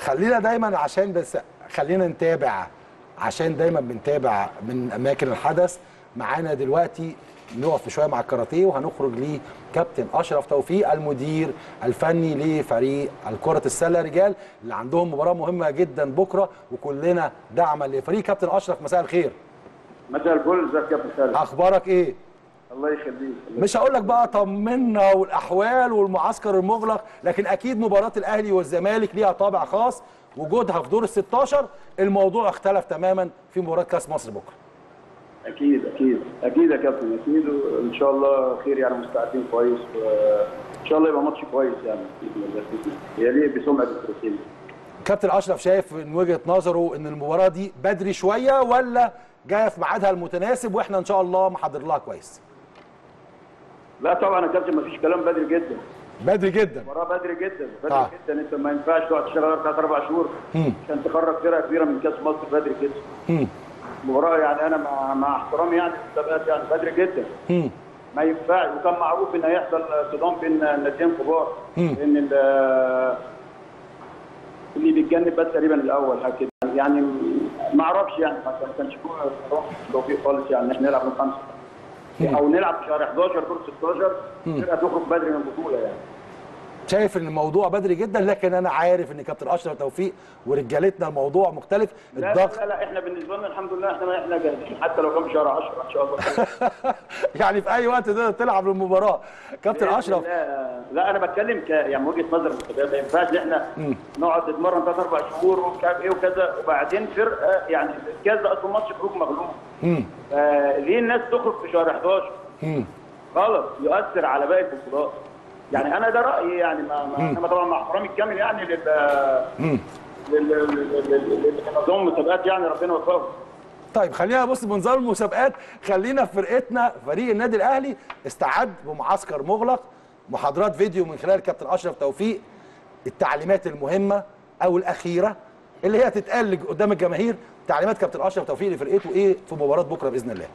خلينا دايما عشان بس خلينا نتابع عشان دايما بنتابع من اماكن الحدث معانا دلوقتي نقف شويه مع الكاراتيه وهنخرج لكابتن اشرف توفيق المدير الفني لفريق الكره السله رجال اللي عندهم مباراه مهمه جدا بكره وكلنا دعما لفريق كابتن اشرف مساء الخير مساء الفل ازيك يا ابو خالد اخبارك ايه الله يخليك مش هقول لك بقى طمنا والاحوال والمعسكر المغلق لكن اكيد مباراه الاهلي والزمالك ليها طابع خاص وجودها في دور ال 16 الموضوع اختلف تماما في مباراه كاس مصر بكره اكيد اكيد اكيد يا كابتن اكيد وان شاء الله خير يعني مستعدين كويس وان شاء الله يبقى ماتش كويس يعني يا ريت بسمعه الفريقين كابتن اشرف شايف من وجهه نظره ان المباراه دي بدري شويه ولا جايه في ميعادها المتناسب واحنا ان شاء الله محضر لها كويس لا طبعا يا كابتن مفيش كلام بدري جدا بدري جدا مباراه بدري جدا بدري آه. آه. جدا انت ما ينفعش تقعد تشتغل ثلاث اربع شهور مم. عشان تخرج فرقه كبيره من كاس مصر بدري جدا مم. مباراه يعني انا مع, مع احترامي يعني المسابقات يعني بدري جدا مم. ما ينفعش وكان معروف ان هيحصل صدام بين ناديين كبار مم. ان ال- اللي بيتجنب بس تقريبا الاول حاجه كده يعني ما اعرفش يعني ما كان- ما كانش فيه توفيق خالص يعني ان احنا نلعب من خمسه او نلعب في شهر 11 دور 16 فرقه تخرج بدري من البطوله يعني شايف ان الموضوع بدري جدا لكن انا عارف ان كابتن اشرف توفيق ورجالتنا الموضوع مختلف لا الضغط لا لا احنا بالنسبه لنا الحمد لله احنا احنا جاهزين حتى لو كان في شهر 10 ان شاء الله يعني في اي وقت تقدر تلعب المباراه كابتن بإذن اشرف الله. لا انا بتكلم ك يعني من وجهه نظر المسابقات ما ينفعش ان احنا نقعد نتمرن ثلاث اربع شهور ومش عارف ايه وكذا وبعدين فرقه يعني الكاس ده اصلا ماتش خروج مغلوب مم. آه ليه الناس تخرج في شهر 11 مم. غلط يؤثر على باقي البطولات يعني انا ده رايي يعني ما, ما انا طبعا مع احترامي الكامل يعني لل مم. لل- لل- لل- لنظام المسابقات يعني ربنا يوفقهم طيب خلينا نبص بنظام المسابقات خلينا في فرقتنا فريق النادي الاهلي استعد بمعسكر مغلق محاضرات فيديو من خلال كابتن اشرف توفيق التعليمات المهمه او الاخيره اللي هي تتقال قدام الجماهير تعليمات كابتن اشرف توفيق لفرقته ايه في مباراه بكره باذن الله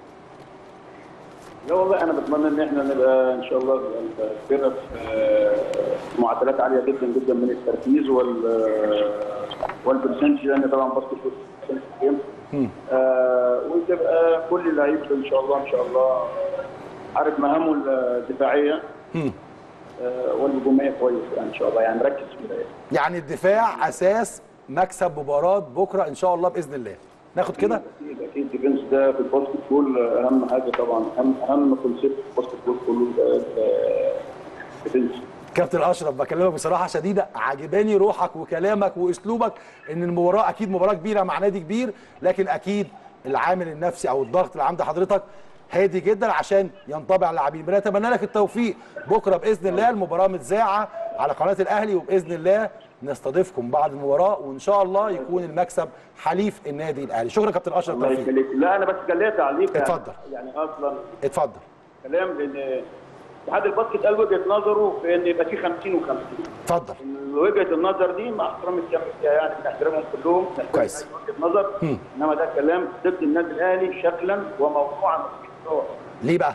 لا والله انا بتمنى ان احنا نبقى ان شاء الله فرقه في معدلات عاليه جدا جدا من التركيز وال والبرسنتج لان طبعا باسكت بول آه وتبقى كل اللعيبه ان شاء الله ان شاء الله عارف مهامه الدفاعيه مم. آه والهجوميه كويس يعني ان شاء الله يعني مركز في ده يعني الدفاع اساس مكسب مباراه بكره ان شاء الله باذن الله ناخد كده اكيد اكيد الديفنس ده في الباسكت بول اهم حاجه طبعا اهم اهم كونسيبت في الباسكت بول كله ده الديفنس كابتن اشرف بكلمك بصراحه شديده عجباني روحك وكلامك واسلوبك ان المباراه اكيد مباراه كبيره مع نادي كبير لكن اكيد العامل النفسي او الضغط اللي عند حضرتك هادي جدا عشان ينطبع اللاعبين بنتمنى لك التوفيق بكره باذن الله المباراه متذاعه على قناه الاهلي وباذن الله نستضيفكم بعد المباراه وان شاء الله يكون المكسب حليف النادي الاهلي شكرا كابتن اشرف الله توفيق يخليك لا انا بس كان ليا تعليق يعني- اتفضل. يعني اصلا اتفضل كلام لان اتحاد الباسكت قال وجهه نظره في ان يبقى في 50 و50 اتفضل وجهه النظر دي مع احترامي الكامل فيها يعني بنحترمهم كلهم بنحترم كويس. أي وجهه نظر مم. انما ده كلام ضد النادي الاهلي شكلا وموضوعا وفي الصور. ليه بقى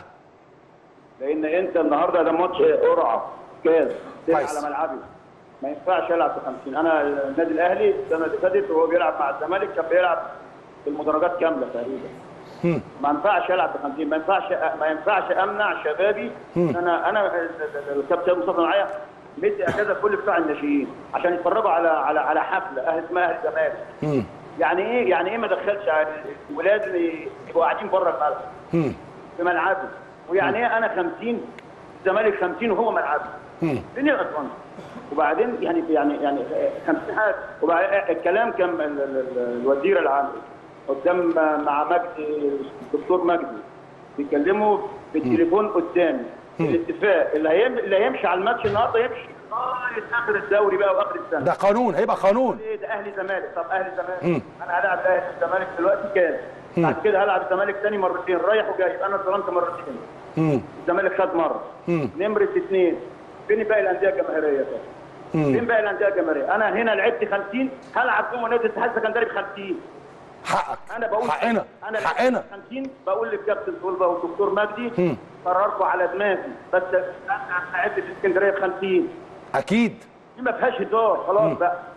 لان انت النهارده ده ماتش قرعه كاس تلعب كويس. على ملعبي ما ينفعش العب في 50 انا النادي الاهلي السنه اللي فاتت وهو بيلعب مع الزمالك كان بيلعب بالمدرجات كامله تقريبا مم. ما ينفعش العب ب 50 ما ينفعش ما ينفعش امنع شبابي انا انا الكابتن مصطفى معايا مدي اجازه كل بتوع الناشئين عشان يتفرجوا على على على حفله اهل اسمها اهل الزمالك مم. يعني ايه يعني ايه ما دخلش الولاد اللي يبقوا قاعدين بره الملعب مم. في ملعبه ويعني ايه انا 50 الزمالك 50 وهو ملعبه مم. فين الاطفال وبعدين يعني يعني يعني 50 حاجه وبعدين الكلام كان ال- ال- ال- الوزير العام قدام مع مجدي الدكتور مجدي بيتكلموا بالتليفون قدامي الاتفاق اللي هيم- اللي هيمشي على الماتش النهارده يمشي لغايه اخر الدوري بقى واخر السنه ده قانون هيبقى قانون ايه ده اهلي زمالك طب اهلي مم. زمالك انا هلعب اهلي الزمالك دلوقتي كام بعد كده هلعب الزمالك تاني مرتين رايح وجاي يبقى انا اتظلمت مرتين مم. الزمالك خد مره مم. نمره اثنين فين باقي الانديه الجماهيريه ده؟ مم. فين باقي الانديه الجماهيريه؟ انا هنا لعبت 50 هلعب جوه نادي الاتحاد السكندري ب 50 حقك انا بقول حقنا انا حقنا 50 بقول للكابتن طلبه والدكتور مجدي مم. قرركم على دماغي بس انا لعبت في اسكندريه ب 50 اكيد دي ما فيهاش هزار خلاص بقى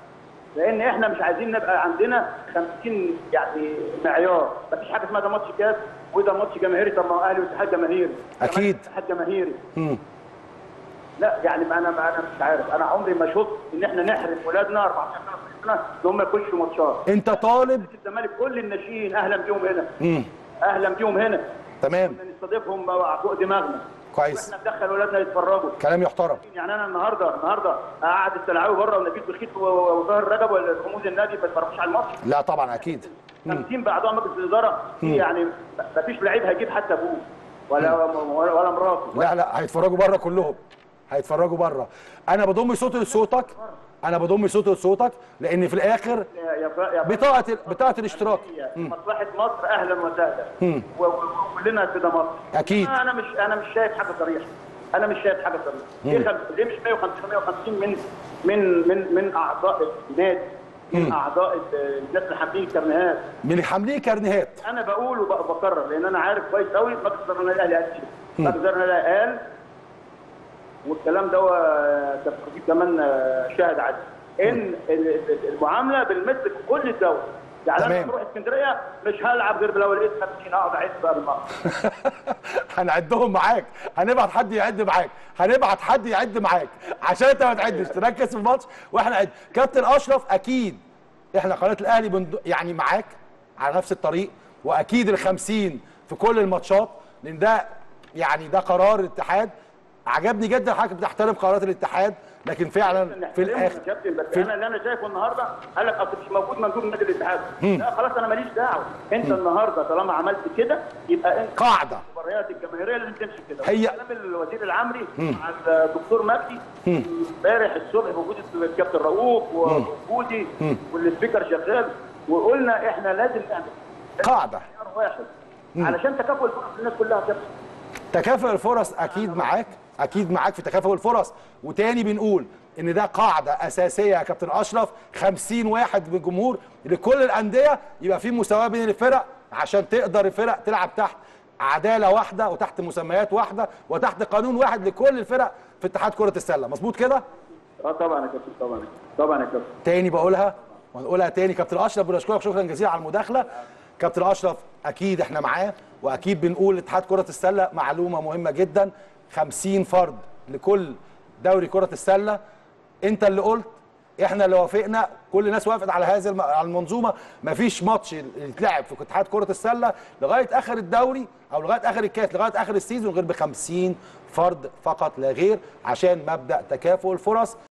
لان احنا مش عايزين نبقى عندنا 50 يعني معيار مفيش حاجه اسمها ده ماتش كاس وده ماتش جماهيري طب ما هو اهلي واتحاد جماهيري أكيد. اتحاد جماهيري مم. لا يعني ما انا ما انا مش عارف انا عمري ما شفت ان احنا نحرم ولادنا 14 سنه 15 سنه ان هم يخشوا ماتشات انت طالب الزمالك كل الناشئين اهلا بيهم هنا مم. اهلا بيهم هنا تمام نستضيفهم فوق دماغنا كويس واحنا ندخل ولادنا يتفرجوا كلام يحترم يعني انا النهارده النهارده قاعد السلعاوي بره ونجيب بخيت و- و- وطاهر رجب ولا رموز النادي ما يتفرجوش على الماتش لا طبعا اكيد 50 بعضهم مجلس الاداره في يعني ما فيش لعيب هيجيب حتى ابوه ولا ولا, ولا مراته لا لا هيتفرجوا بره كلهم هيتفرجوا بره انا بضم صوتي لصوتك انا بضم صوتي لصوتك لان في الاخر يا يا يا بطاقه بطاقه الاشتراك مصلحه مصر اهلا وسهلا و- و- وكلنا كده مصر أكيد. انا مش انا مش شايف حاجه صريحه انا مش شايف حاجه صريحه ليه خم- ليه مش 150 150 من من من من اعضاء النادي من اعضاء ال- الناس اللي حاملين الكرنيهات من حاملين كارنيهات انا بقول وبكرر لان انا عارف كويس قوي مجلس اداره النادي الاهلي قال كده مجلس اداره النادي الأهلي قال والكلام ده كابتن خطيب كمان آه، شاهد عليه ان ال- ال- المعامله بالمثل في كل الدوري يعني انا تمام. بروح اسكندريه مش هلعب غير لو لقيت 50 اقعد اعد بقى بالمره هنعدهم معاك هنبعت حد يعد معاك هنبعت حد يعد معاك عشان انت ما تعدش تركز في الماتش واحنا عد كابتن اشرف اكيد احنا قناه الاهلي بند... يعني معاك على نفس الطريق واكيد ال 50 في كل الماتشات لان ده يعني ده قرار الاتحاد عجبني جدا حضرتك بتحترم قرارات الاتحاد لكن فعلا في نحترمه الاخر يا كابتن بس في انا اللي انا شايفه النهارده قال لك اصل مش موجود مندوب نادي الاتحاد لا خلاص انا ماليش دعوه انت النهارده طالما عملت كده يبقى انت قاعده المباريات الجماهيريه لازم تمشي كده هي- كلام الوزير العمري مع الدكتور مجدي امبارح الصبح بوجود الكابتن رؤوف ووجودي والسبيكر شغال وقلنا احنا لازم نعمل قاعده خيار واحد علشان تكافؤ الفرص للناس كلها كده تكافؤ الفرص اكيد معاك اكيد معاك في تكافؤ الفرص وتاني بنقول ان ده قاعده اساسيه يا كابتن اشرف 50 واحد من الجمهور لكل الانديه يبقى في مساواه بين الفرق عشان تقدر الفرق تلعب تحت عداله واحده وتحت مسميات واحده وتحت قانون واحد لكل الفرق في اتحاد كره السله مظبوط كده اه طبعا يا كابتن طبعا طبعا يا كابتن تاني بقولها ونقولها تاني كابتن اشرف بنشكرك شكرا جزيلا على المداخله كابتن اشرف اكيد احنا معاه واكيد بنقول اتحاد كره السله معلومه مهمه جدا 50 فرد لكل دوري كره السله انت اللي قلت احنا اللي وافقنا كل الناس وافقت على هذه الم- على المنظومه مفيش ماتش يتلعب في اتحاد كره السله لغايه اخر الدوري او لغايه اخر الكاس لغايه اخر السيزون غير ب 50 فرد فقط لا غير عشان مبدا تكافؤ الفرص